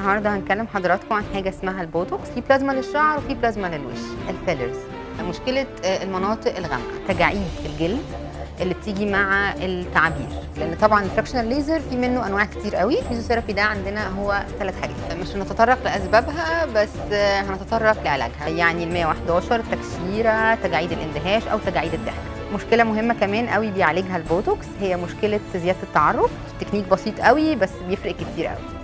النهارده هنكلم حضراتكم عن حاجه اسمها البوتوكس في بلازما للشعر وفي بلازما للوش الفيلرز مشكله آه، المناطق الغامقه تجاعيد الجلد اللي بتيجي مع التعابير لان طبعا الفراكشنال ليزر في منه انواع كتير قوي الفيزيوثيرابي ده عندنا هو ثلاث حاجات مش هنتطرق لاسبابها بس آه، هنتطرق لعلاجها يعني ال 111 تكشيره تجاعيد الاندهاش او تجاعيد الضحك مشكله مهمه كمان قوي بيعالجها البوتوكس هي مشكله زياده التعرق تكنيك بسيط قوي بس بيفرق كتير قوي